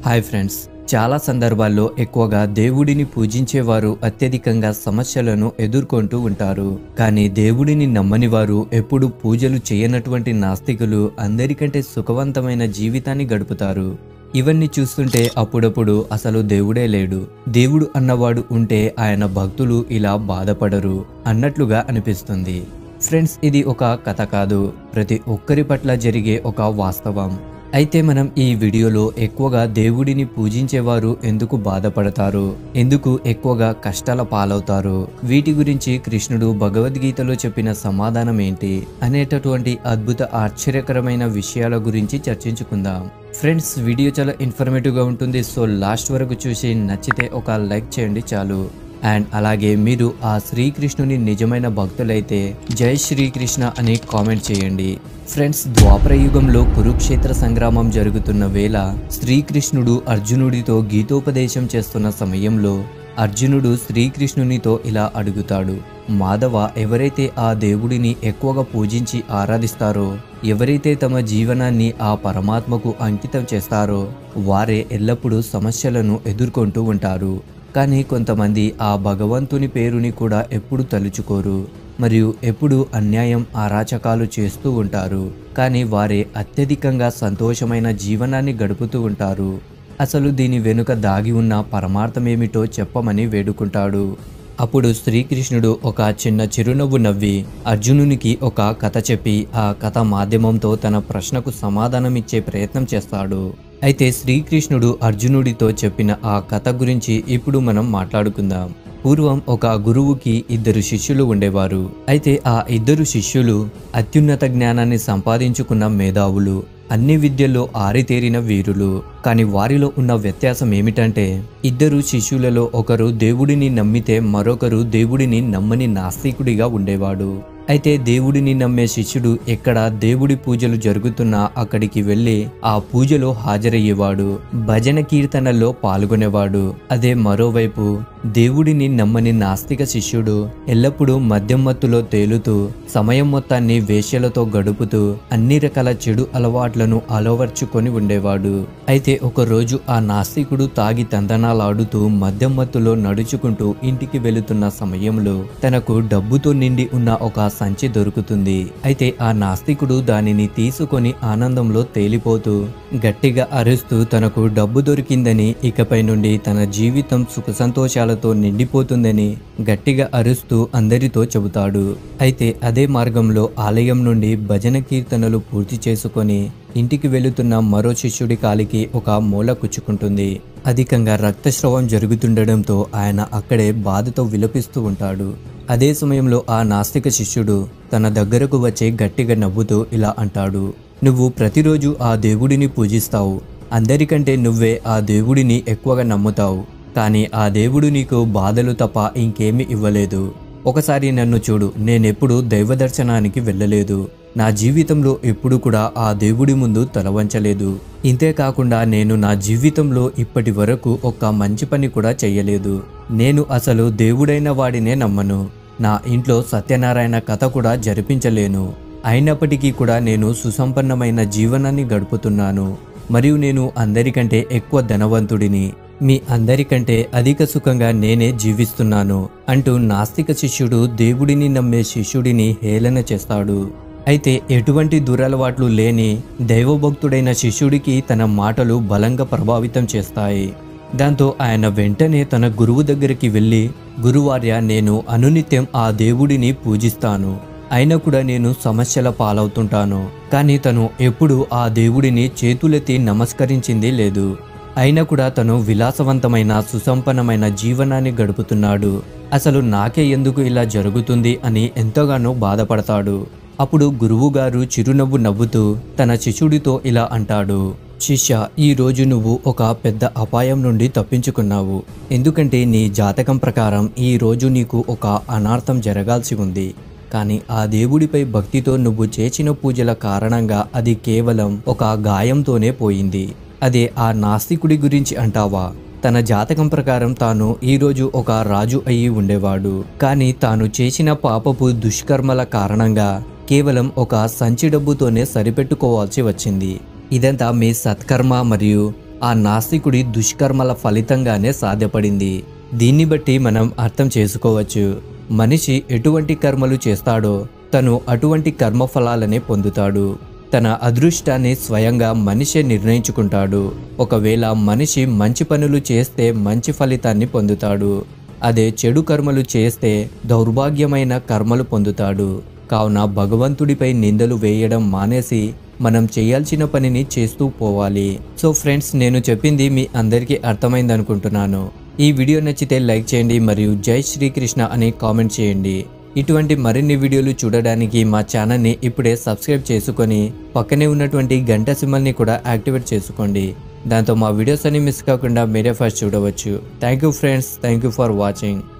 hi friends చాలా సందర్భాల్లో ఎక్కువగా దేవుడిని పూజించేవారు అత్యధికంగా సమస్యలను ఎదుర్కొంటూ ఉంటారు కానీ దేవుడిని నమ్మని వారు ఎప్పుడు పూజలు చేయనటువంటి నాస్తికులు అందరికంటే సుఖవంతమైన జీవితాన్ని గడుపుతారు ఇవన్నీ చూస్తుంటే అప్పుడప్పుడు అసలు దేవుడే లేడు దేవుడు అన్నవాడు ఉంటే ఆయన భక్తులు ఇలా బాధపడరు అన్నట్లుగా అనిపిస్తుంది ఫ్రెండ్స్ ఇది ఒక కథ కాదు ప్రతి ఒక్కరి పట్ల జరిగే ఒక వాస్తవం అయితే మనం ఈ వీడియోలో ఎక్కువగా దేవుడిని పూజించేవారు ఎందుకు బాధపడతారు ఎందుకు ఎక్కువగా కష్టాల పాలవుతారు వీటి గురించి కృష్ణుడు భగవద్గీతలో చెప్పిన సమాధానం ఏంటి అనేటటువంటి అద్భుత ఆశ్చర్యకరమైన విషయాల గురించి చర్చించుకుందాం ఫ్రెండ్స్ వీడియో చాలా ఇన్ఫర్మేటివ్గా ఉంటుంది సో లాస్ట్ వరకు చూసి నచ్చితే ఒక లైక్ చేయండి చాలు అండ్ అలాగే మీరు ఆ శ్రీకృష్ణుని నిజమైన భక్తులైతే జై శ్రీకృష్ణ అని కామెంట్ చేయండి ఫ్రెండ్స్ ద్వాపర యుగంలో కురుక్షేత్ర సంగ్రామం జరుగుతున్న వేళ శ్రీకృష్ణుడు అర్జునుడితో గీతోపదేశం చేస్తున్న సమయంలో అర్జునుడు శ్రీకృష్ణునితో ఇలా అడుగుతాడు మాధవ ఎవరైతే ఆ దేవుడిని ఎక్కువగా పూజించి ఆరాధిస్తారో ఎవరైతే తమ జీవనాన్ని ఆ పరమాత్మకు అంకితం చేస్తారో వారే ఎల్లప్పుడూ సమస్యలను ఎదుర్కొంటూ ఉంటారు కానీ కొంతమంది ఆ భగవంతుని పేరుని కూడా ఎప్పుడు తలుచుకోరు మరియు ఎప్పుడు అన్యాయం అరాచకాలు చేస్తూ ఉంటారు కానీ వారే అత్యధికంగా సంతోషమైన జీవనాన్ని గడుపుతూ ఉంటారు అసలు దీని వెనుక దాగి ఉన్న పరమార్థమేమిటో చెప్పమని వేడుకుంటాడు అప్పుడు శ్రీకృష్ణుడు ఒక చిన్న చిరునవ్వు నవ్వి అర్జునునికి ఒక కథ చెప్పి ఆ కథ మాధ్యమంతో తన ప్రశ్నకు సమాధానమిచ్చే ప్రయత్నం చేస్తాడు అయితే శ్రీకృష్ణుడు అర్జునుడితో చెప్పిన ఆ కథ గురించి ఇప్పుడు మనం మాట్లాడుకుందాం పూర్వం ఒక గురువుకి ఇద్దరు శిష్యులు ఉండేవారు అయితే ఆ ఇద్దరు శిష్యులు అత్యున్నత జ్ఞానాన్ని సంపాదించుకున్న మేధావులు అన్ని విద్యల్లో ఆరితేరిన వీరులు కానీ వారిలో ఉన్న వ్యత్యాసం ఏమిటంటే ఇద్దరు శిష్యులలో ఒకరు దేవుడిని నమ్మితే మరొకరు దేవుడిని నమ్మని నాస్తికుడిగా ఉండేవాడు అయితే దేవుడిని నమ్మే శిష్యుడు ఎక్కడ దేవుడి పూజలు జరుగుతున్నా అక్కడికి వెళ్ళి ఆ పూజలో హాజరయ్యేవాడు భజన కీర్తనల్లో పాల్గొనేవాడు అదే మరోవైపు దేవుడిని నమ్మని నాస్తిక శిష్యుడు ఎల్లప్పుడూ మద్యం మత్తులో తేలుతూ సమయం మొత్తాన్ని వేశ్యలతో గడుపుతూ అన్ని రకాల చెడు అలవాట్లను అలవర్చుకొని ఉండేవాడు అయితే ఒక రోజు ఆ నాస్తికుడు తాగి తందనాలాడుతూ మద్యం మత్తులో నడుచుకుంటూ ఇంటికి వెళుతున్న సమయంలో తనకు డబ్బుతో నిండి ఉన్న ఒక సంచి దొరుకుతుంది అయితే ఆ నాస్తికుడు దానిని తీసుకొని ఆనందంలో తేలిపోతూ గట్టిగా అరుస్తూ తనకు డబ్బు దొరికిందని ఇకపై నుండి తన జీవితం సుఖ సంతోషాలతో నిండిపోతుందని గట్టిగా అరుస్తూ అందరితో చెబుతాడు అయితే అదే మార్గంలో ఆలయం నుండి భజన కీర్తనలు పూర్తి చేసుకొని ఇంటికి వెళుతున్న మరో శిష్యుడి కాలికి ఒక మూల కుచ్చుకుంటుంది అధికంగా రక్తస్రావం జరుగుతుండడంతో ఆయన అక్కడే బాధతో విలపిస్తూ ఉంటాడు అదే సమయంలో ఆ నాస్తిక శిష్యుడు తన దగ్గరకు వచ్చి గట్టిగా నవ్వుతూ ఇలా అంటాడు నువ్వు ప్రతిరోజు ఆ దేవుడిని పూజిస్తావు అందరికంటే నువ్వే ఆ దేవుడిని ఎక్కువగా నమ్ముతావు కానీ ఆ దేవుడు నీకు బాధలు తప్ప ఇంకేమీ ఇవ్వలేదు ఒకసారి నన్ను చూడు నేనెప్పుడు దైవ దర్శనానికి వెళ్ళలేదు నా జీవితంలో ఎప్పుడు కూడా ఆ దేవుడి ముందు తలవంచలేదు ఇంతే కాకుండా నేను నా జీవితంలో ఇప్పటి వరకు ఒక్క మంచి పని కూడా చెయ్యలేదు నేను అసలు దేవుడైన వాడినే నమ్మను నా ఇంట్లో సత్యనారాయణ కథ కూడా జరిపించలేను అయినప్పటికీ కూడా నేను సుసంపన్నమైన జీవనాన్ని గడుపుతున్నాను మరియు నేను అందరికంటే ఎక్కువ ధనవంతుడిని మీ అందరికంటే అధిక సుఖంగా నేనే జీవిస్తున్నాను అంటూ నాస్తిక శిష్యుడు దేవుడిని నమ్మే శిష్యుడిని హేళన చేస్తాడు అయితే ఎటువంటి దురలవాట్లు లేని దైవభక్తుడైన శిష్యుడికి తన మాటలు బలంగా ప్రభావితం చేస్తాయి దాంతో ఆయన వెంటనే తన గురువు దగ్గరికి వెళ్ళి గురువార్య నేను అనునిత్యం ఆ దేవుడిని పూజిస్తాను అయినా కూడా నేను సమస్యల పాలవుతుంటాను కానీ తను ఎప్పుడు ఆ దేవుడిని చేతులెత్తి నమస్కరించింది లేదు అయినా కూడా తను విలాసవంతమైన సుసంపన్నమైన జీవనాన్ని గడుపుతున్నాడు అసలు నాకే ఎందుకు ఇలా జరుగుతుంది అని ఎంతగానో బాధపడతాడు అప్పుడు గురువుగారు చిరునవ్వు నవ్వుతూ తన శిష్యుడితో ఇలా అంటాడు శిష్య ఈ రోజు నువ్వు ఒక పెద్ద అపాయం నుండి తప్పించుకున్నావు ఎందుకంటే నీ జాతకం ప్రకారం ఈ రోజు నీకు ఒక అనార్థం జరగాల్సి ఉంది కానీ ఆ దేవుడిపై భక్తితో నువ్వు చేసిన పూజల కారణంగా అది కేవలం ఒక గాయంతోనే పోయింది అదే ఆ నాస్తికుడి గురించి అంటావా తన జాతకం ప్రకారం తాను ఈరోజు ఒక రాజు అయి ఉండేవాడు కానీ తాను చేసిన పాపపు దుష్కర్మల కారణంగా కేవలం ఒక సంచి డబ్బుతోనే సరిపెట్టుకోవాల్సి వచ్చింది ఇదంతా మీ సత్కర్మ మరియు ఆ నాస్తికుడి దుష్కర్మల ఫలితంగానే సాధ్యపడింది దీన్ని బట్టి మనం అర్థం చేసుకోవచ్చు మనిషి ఎటువంటి కర్మలు చేస్తాడో తను అటువంటి కర్మఫలాలనే పొందుతాడు తన అదృష్టాన్ని స్వయంగా మనిషే నిర్ణయించుకుంటాడు ఒకవేళ మనిషి మంచి పనులు చేస్తే మంచి ఫలితాన్ని పొందుతాడు అదే చెడు కర్మలు చేస్తే దౌర్భాగ్యమైన కర్మలు పొందుతాడు కావున భగవంతుడిపై నిందలు వేయడం మానేసి మనం చేయాల్సిన పనిని చేస్తూ పోవాలి సో ఫ్రెండ్స్ నేను చెప్పింది మీ అందరికీ అర్థమైంది అనుకుంటున్నాను ఈ వీడియో నచ్చితే లైక్ చేయండి మరియు జై శ్రీకృష్ణ అని కామెంట్ చేయండి ఇటువంటి మరిన్ని వీడియోలు చూడడానికి మా ఛానల్ని ఇప్పుడే సబ్స్క్రైబ్ చేసుకొని పక్కనే ఉన్నటువంటి గంట సింబల్ని కూడా యాక్టివేట్ చేసుకోండి దాంతో మా వీడియోస్ అన్ని మిస్ కాకుండా మీరే ఫస్ట్ చూడవచ్చు thank you friends thank you for watching